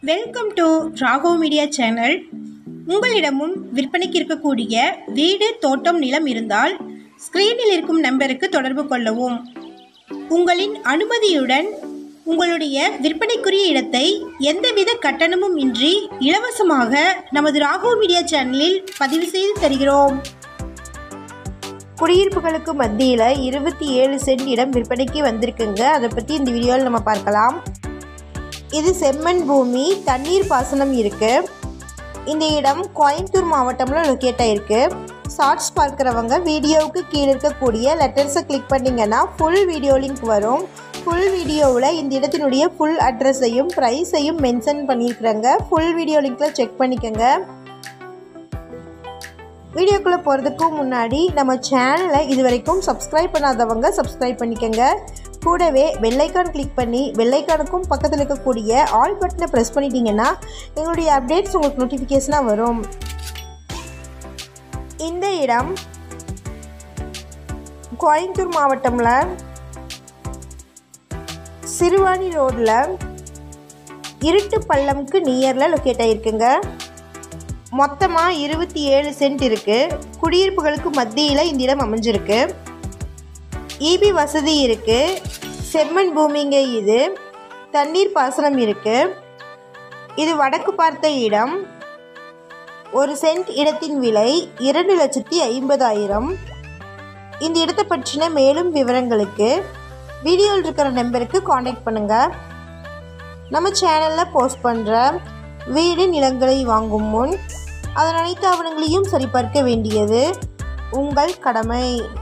welcome to Raghav media channel உங்களிடமும் விற்பனைக்கு இருக்கக்கூடிய வீடு தோட்டம் நிலம் இருந்தால் ஸ்க்ரீனில் இருக்கும் நம்பருக்கு தொடர்பு கொள்ளவும் உங்களின் அனுமதியுடன் உங்களுடைய விற்பனைக்குரிய இடத்தை எந்தவித கட்டணமும் இன்றி இலவசமாக நமது ராகவ் மீடியா சேனலில் பதிவு செய்து தருகிறோம் குடியிருப்புகளுக்கு மத்தியில் இருபத்தி ஏழு சென்ட் இடம் விற்பனைக்கு வந்திருக்குங்க அதை பற்றி இந்த வீடியோவில் நம்ம பார்க்கலாம் இது செம்மண் பூமி தண்ணீர் பாசனம் இருக்குது இந்த இடம் கோயம்புத்தூர் மாவட்டம்ல லொக்கேட் ஆயிருக்கு ஷார்ட்ஸ் பார்க்குறவங்க வீடியோவுக்கு கீழே இருக்கக்கூடிய லெட்டர்ஸை கிளிக் பண்ணிங்கன்னா ஃபுல் வீடியோ லிங்க் வரும் ஃபுல் வீடியோவில் இந்த இடத்தினுடைய ஃபுல் அட்ரஸையும் ப்ரைஸையும் மென்ஷன் பண்ணியிருக்கிறேங்க ஃபுல் வீடியோ லிங்க்கில் செக் பண்ணிக்கோங்க வீடியோக்குள்ளே போகிறதுக்கு முன்னாடி நம்ம சேனலை இது வரைக்கும் சப்ஸ்கிரைப் பண்ணாதவங்க சப்ஸ்கிரைப் பண்ணிக்கோங்க கூடவே பெல்லைக்கான் கிளிக் பண்ணி பெல்லைக்கானுக்கும் பக்கத்தில் இருக்கக்கூடிய ஆல் பட்டனை ப்ரெஸ் பண்ணிட்டீங்கன்னா எங்களுடைய அப்டேட்ஸ் உங்களுக்கு நோட்டிஃபிகேஷனாக வரும் இந்த இடம் கோயம்புத்தூர் மாவட்டமில் சிறுவாணி ரோடில் இருட்டு பள்ளம்க்கு நியரில் லொக்கேட் ஆகிருக்குங்க மொத்தமாக இருபத்தி ஏழு சென்ட் இருக்குது குடியிருப்புகளுக்கு மத்தியில் இந்த இடம் அமைஞ்சிருக்கு இபி வசதி இருக்குது செம்மண் பூமிங்க இது தண்ணீர் பாசனம் இருக்குது இது வடக்கு பார்த்த இடம் ஒரு சென்ட் இடத்தின் விலை இரண்டு லட்சத்தி ஐம்பதாயிரம் இந்த இடத்தை பற்றின மேலும் விவரங்களுக்கு வீடியோவில் இருக்கிற நம்பருக்கு காண்டாக்ட் பண்ணுங்கள் நம்ம சேனலில் போஸ்ட் பண்ணுற வீடு நிலங்களை வாங்கும் முன் அதன் அனைத்து ஆவணங்களையும் சரிபார்க்க வேண்டியது உங்கள் கடமை